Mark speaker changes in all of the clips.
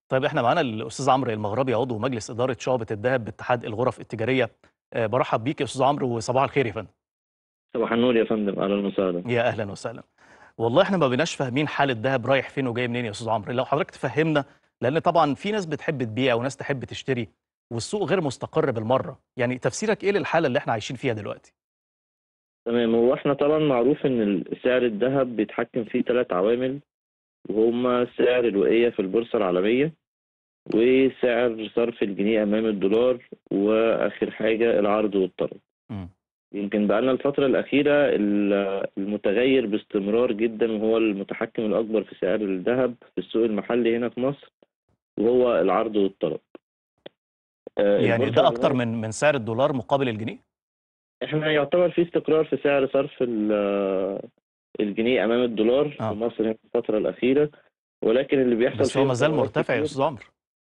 Speaker 1: طيب إحنا معانا الأستاذ عمرو المغربي عضو مجلس إدارة شعبة الذهب باتحاد الغرف التجارية آآ بارحب بيك يا أستاذ عمرو وصباح الخير يا فندم.
Speaker 2: صباح النور يا فندم، أهلًا وسهلًا.
Speaker 1: يا أهلًا وسهلًا. والله إحنا ما بقيناش فاهمين حال الدهب رايح فين وجاي منين يا أستاذ عمرو، لو حضرتك تفهمنا لأن طبعًا في ناس بتحب تبيع وناس تحب تشتري والسوق غير مستقر بالمرة، يعني تفسيرك إيه للحالة اللي إحنا عايشين فيها دلوقتي؟
Speaker 2: تمام، هو إحنا طبعًا معروف إن ال سعر الدهب بيتحكم فيه 3 عوامل وهُم سعر الوقية في البورصة العالمية، وسعر صرف الجنيه أمام الدولار، وآخر حاجة العرض والطلب.
Speaker 1: إمم.
Speaker 2: يمكن بقى لنا الفترة الأخيرة ال المتغير باستمرار جدًا وهو المتحكم الأكبر في سعر الدهب في السوق المحلي هنا في مصر، وهو العرض والطلب. آآ
Speaker 1: يعني
Speaker 2: البورصة
Speaker 1: ده أكتر
Speaker 2: العالمية
Speaker 1: من من سعر الدولار مقابل الجنيه؟
Speaker 2: إحنا يعتبر في استقرار في سعر صرف ال الجنيه أمام الدولار في
Speaker 1: آه.
Speaker 2: مصر هنا في الفترة الأخيرة، ولكن اللي بيحصل
Speaker 1: بس هو
Speaker 2: فيه
Speaker 1: ما زال
Speaker 2: تغيرات
Speaker 1: مرتفع يا
Speaker 2: كتير
Speaker 1: أستاذ عمرو.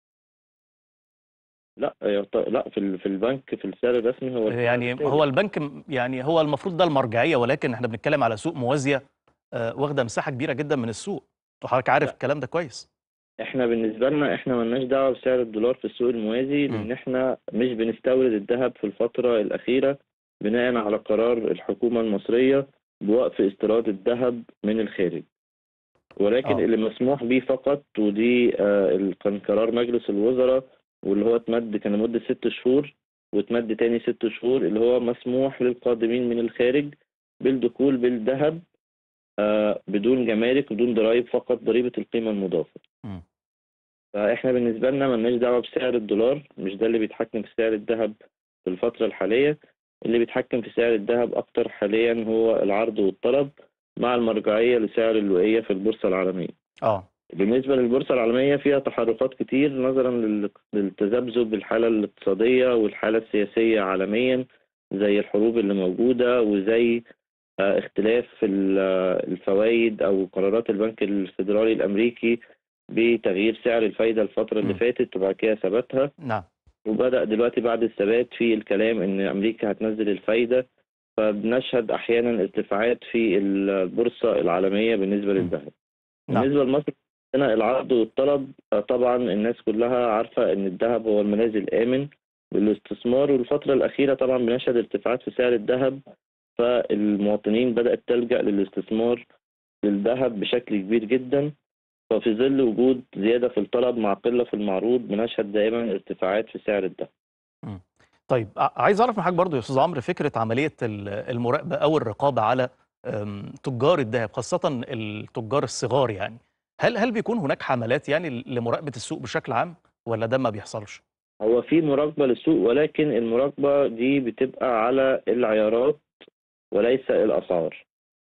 Speaker 2: لأ يعت لأ في ال في البنك في السعر الرسمي هو السعر
Speaker 1: يعني
Speaker 2: الثابت.
Speaker 1: هو البنك م يعني هو المفروض ده المرجعية ولكن إحنا بنتكلم على سوق موازية آآ واخدة مساحة كبيرة جدًا من السوق، وحضرتك عارف
Speaker 2: لأ.
Speaker 1: الكلام ده كويس.
Speaker 2: إحنا بالنسبة لنا إحنا ما لناش دعوة بسعر الدولار في السوق الموازي،
Speaker 1: إمم.
Speaker 2: لإن إحنا مش بنستورد الدهب في الفترة الأخيرة بناءً على قرار الحكومة المصرية بوقف استيراد الدهب من الخارج. ولكن
Speaker 1: آه.
Speaker 2: اللي مسموح بيه فقط ودي آآ ال كان قرار مجلس الوزرا واللي هو اتمد كان لمدة 6 شهور واتمد تاني 6 شهور، اللي هو مسموح للقادمين من الخارج بالدخول بالدهب آآ بدون جمارك بدون ضرايب فقط ضريبة القيمة المضافة.
Speaker 1: إمم.
Speaker 2: فإحنا بالنسبة لنا ما لناش دعوة بسعر الدولار، مش ده اللي بيتحكم في سعر الدهب في الفترة الحالية، اللي بيتحكم في سعر الدهب أكتر حاليًا هو العرض والطلب مع المرجعية لسعر الوقية في البورصة العالمية.
Speaker 1: آه.
Speaker 2: بالنسبة للبورصة العالمية فيها تحركات كتير نظرًا لل للتذبذب الحالة الاقتصادية والحالة السياسية عالميًا، زي الحروب اللي موجودة وزي آآ اختلاف ال الفوايد أو قرارات البنك الفيدرالي الأمريكي بتغيير سعر الفايدة الفترة اللي
Speaker 1: إمم.
Speaker 2: فاتت وبعد كده ثباتها،
Speaker 1: نعم.
Speaker 2: وبدأ دلوقتي بعد الثبات في الكلام إن أمريكا هتنزّل الفايدة، فبنشهد أحيانًا ارتفاعات في ال البورصة العالمية بالنسبة
Speaker 1: إمم.
Speaker 2: للدهب.
Speaker 1: نعم.
Speaker 2: بالنسبة لمصر هنا العرض والطلب آآ طبعًا الناس كلها عارفة إن الدهب هو الملاذ الآمن للاستثمار، والفترة الأخيرة طبعًا بنشهد ارتفاعات في سعر الدهب، فالمواطنين بدأت تلجأ للاستثمار في الدهب بشكل كبير جدًا، ففي ظل وجود زيادة في الطلب مع قلة في المعروض بنشهد دائمًا ارتفاعات في سعر الدهب.
Speaker 1: إمم. طيب ع عايز أعرف من حضرتك برضه يا أستاذ عمرو فكرة عملية ال المراقبة أو الرقابة على آمم تجار الدهب خاصةً التجار الصغار يعني، هل هل بيكون هناك حملات يعني ل لمراقبة السوق بشكل عام والّا ده ما بيحصلش؟
Speaker 2: هو في مراقبة للسوق ولكن المراقبة دي بتبقى على العيارات وليس الأسعار.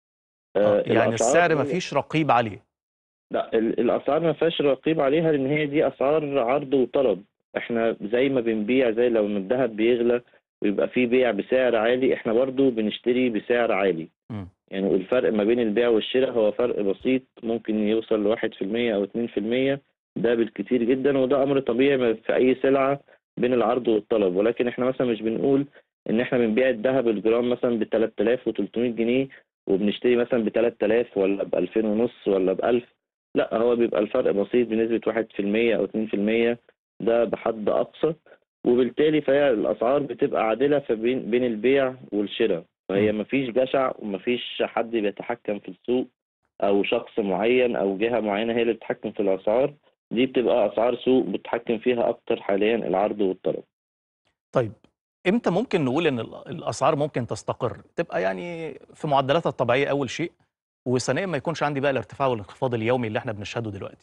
Speaker 1: آه،
Speaker 2: آآ
Speaker 1: يعني
Speaker 2: الأسعار
Speaker 1: السعر ما
Speaker 2: هي
Speaker 1: فيش رقيب عليه.
Speaker 2: لأ ال الأسعار ما فيهاش رقيب عليها لإن هي دي أسعار عرض وطلب، إحنا زي ما بنبيع زي لو إن الدهب بيغلى ويبقى في بيع بسعر عالي، إحنا برضه بنشتري بسعر عالي.
Speaker 1: إمم.
Speaker 2: يعني الفرق ما بين البيع والشرا هو فرق بسيط ممكن يوصل ل1% أو 2% ده بالكتير جدًا، وده أمر طبيعي م في أي سلعة بين العرض والطلب، ولكن إحنا مثلًا مش بنقول إن إحنا بنبيع الدهب الجرام مثلًا ب3300 جنيه وبنشتري مثلًا ب3000 والّا ب2500 والّا ب1000 لأ، هو بيبقى الفرق بسيط بنسبة 1% أو 2% ده بحد أقصى، وبالتالي فهي الأسعار بتبقى عادلة فبين بين البيع والشرا، فهي
Speaker 1: إمم.
Speaker 2: ما فيش جشع وما فيش حد بيتحكم في السوق أو شخص معين أو جهة معينة هي اللي بتتحكم في الأسعار، دي بتبقى أسعار سوق بيتحكم فيها أكتر حاليًا العرض والطلب.
Speaker 1: طيب إمتى ممكن نقول إن ال الأسعار ممكن تستقر؟ تبقى يعني في معدلاتها الطبيعية أول شيء، وثانيًا ما يكونش عندي بقى الارتفاع والانخفاض اليومي اللي إحنا بنشهده دلوقتي.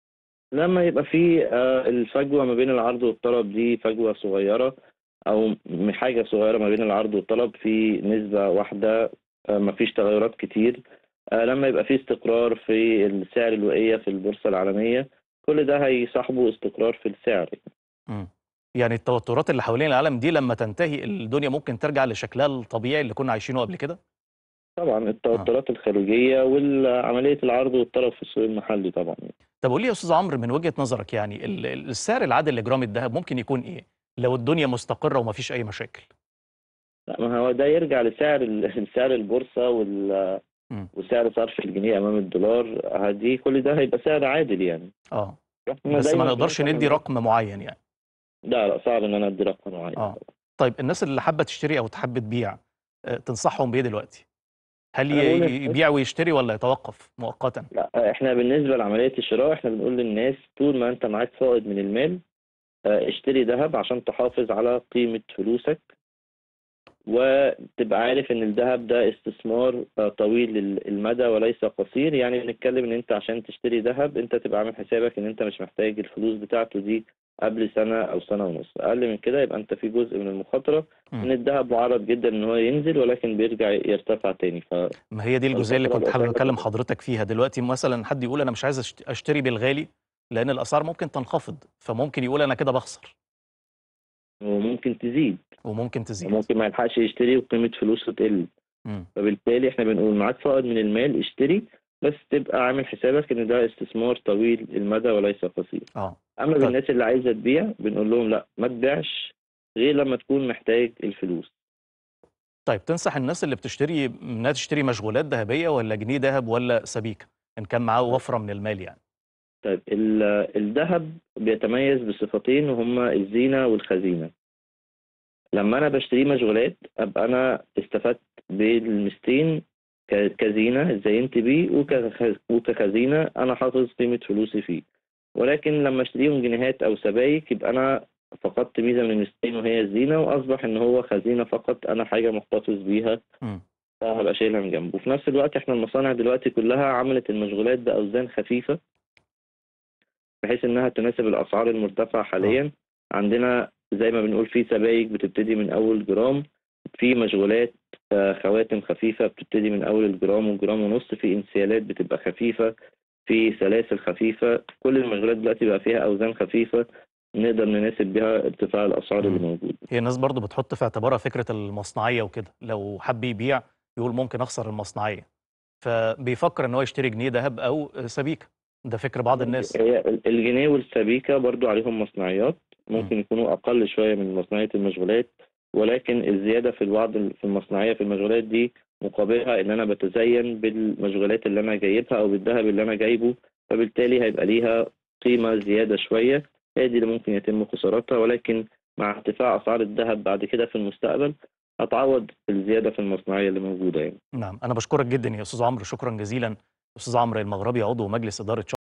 Speaker 2: لمّا يبقى في آآ الفجوة ما بين العرض والطلب دي فجوة صغيرة أو م حاجة صغيرة ما بين العرض والطلب في نسبة واحدة آآ ما فيش تغيرات كتير، آآ لمّا يبقى في استقرار في السعر الوقية في البورصة العالمية، كل ده هيصاحبه استقرار في السعر.
Speaker 1: إمم. يعني التوترات اللي حوالين العالم دي لمّا تنتهي الدنيا ممكن ترجع لشكلها الطبيعي اللي كنا عايشينه قبل كده؟
Speaker 2: طبعًا
Speaker 1: آه.
Speaker 2: التوترات الخارجية وال عملية العرض والطلب في السوق المحلي طبعًا.
Speaker 1: طب قُل لي يا أستاذ عمرو من وجهة نظرك يعني ال ال السعر العادل لجرام الدهب ممكن يكون إيه، لو الدنيا مستقرة وما فيش أي مشاكل؟
Speaker 2: لأ، ما هو ده يرجع لسعر ال سعر البورصة وال
Speaker 1: إمم.
Speaker 2: وسعر صرف الجنيه أمام الدولار، ه دي كل ده هيبقى سعر عادل يعني.
Speaker 1: آه.
Speaker 2: إحنا
Speaker 1: بس ما
Speaker 2: دايما
Speaker 1: نقدرش
Speaker 2: بننصح
Speaker 1: ندي
Speaker 2: الناس
Speaker 1: رقم معين يعني
Speaker 2: لا لا صعب ان انا ادي رقم معين
Speaker 1: اه طيب الناس اللي حابه تشتري او حابه تبيع آه، تنصحهم بايه دلوقتي؟ هل
Speaker 2: انا
Speaker 1: ي-
Speaker 2: بقول
Speaker 1: ي-
Speaker 2: للناس
Speaker 1: يبيع ويشتري ولا يتوقف مؤقتا؟
Speaker 2: لا احنا بالنسبه لعمليه الشراء احنا بنقول للناس طول ما انت معاك فائض من المال آه، اشتري ذهب عشان تحافظ على قيمه فلوسك وتبقى عارف ان الذهب ده استثمار آه، طويل ال- المدى وليس قصير يعني بنتكلم ان انت عشان تشتري ذهب انت تبقى عامل حسابك ان انت مش محتاج الفلوس بتاعته دي قبل سنة او سنة ونص اقل من كده يبقى انت في جزء من المخاطرة
Speaker 1: مم.
Speaker 2: ان الذهب معرض جدا ان هو ينزل ولكن بيرجع يرتفع تاني ف
Speaker 1: ما هي دي الجزئيه اللي
Speaker 2: الفترة
Speaker 1: كنت حابب
Speaker 2: القصيرة
Speaker 1: اكلم حضرتك فيها دلوقتي مثلا حد يقول انا مش عايز أشت- اشتري بالغالي لان الاسعار ممكن تنخفض فممكن يقول انا كده بخسر
Speaker 2: وممكن تزيد
Speaker 1: وممكن تزيد
Speaker 2: ممكن ما يلحقش يشتري وقيمة فلوسه تقل
Speaker 1: مم.
Speaker 2: فبالتالي احنا بنقول معاك فائض من المال اشتري بس تبقى عامل حسابك ان ده استثمار طويل المدى وليس قصير
Speaker 1: اه
Speaker 2: اما
Speaker 1: طيب.
Speaker 2: بالناس اللي عايزه تبيع بنقول لهم لا ما تبيعش غير لما تكون محتاج الفلوس
Speaker 1: طيب تنصح الناس اللي بتشتري انها تشتري مشغولات ذهبيه ولا جنيه ذهب ولا سبيكه ان كان معاه وفره من المال يعني
Speaker 2: طيب ال- الذهب بيتميز بصفتين وهما الزينه والخزينه لما انا بشتري مشغولات ابقى انا استفدت بالمستين ك- كزينه زينت بيه وكخ- وكخزينه انا حافظ قيمه فلوسي فيه ولكن لما اشتريهم جنيهات او سبائك يبقى انا فقدت ميزه من المستين وهي الزينه واصبح ان هو خزينه فقط انا حاجه محتفظ بيها
Speaker 1: مم.
Speaker 2: فهبقى شايلها من جنبه وفي نفس الوقت احنا المصانع دلوقتي كلها عملت المشغولات بأوزان خفيفة بحيث انها تناسب الأسعار المرتفعة حاليا عندنا زي ما بنقول في سبائك بتبتدي من أول جرام في مشغولات آه، خواتم خفيفة بتبتدي من أول الجرام والجرام ونص في انسيالات بتبقى خفيفة في سلاسل خفيفة كل المشغولات دلوقتي بقى فيها أوزان خفيفة نقدر نناسب بها ارتفاع الأسعار اللي
Speaker 1: مم.
Speaker 2: موجودة
Speaker 1: هي الناس برضو بتحط في اعتبارها فكره المصنعيه وكده لو حب يبيع يقول ممكن اخسر المصنعيه فبيفكر ان هو يشتري جنيه ذهب او سبيكه ده فكر بعض الناس
Speaker 2: هي الجنيه والسبيكة برضو عليهم مصنعيات ممكن يكونوا أقل شوية من مصنعية المشغولات ولكن الزيادة في الوعد في المصنعية في المشغولات دي مقابلها إن أنا بتزين بالمشغولات اللي أنا جايبها أو بالذهب اللي أنا جايبه فبالتالي هيبقى ليها قيمة زيادة شوية هي دي اللي ممكن يتم خسارتها ولكن مع ارتفاع أسعار الذهب بعد كده في المستقبل هتعوض الزيادة في المصنعية اللي موجودة يعني
Speaker 1: نعم انا بشكرك جدا يا استاذ عمرو شكرا جزيلا استاذ عمرو المغربي عضو مجلس اداره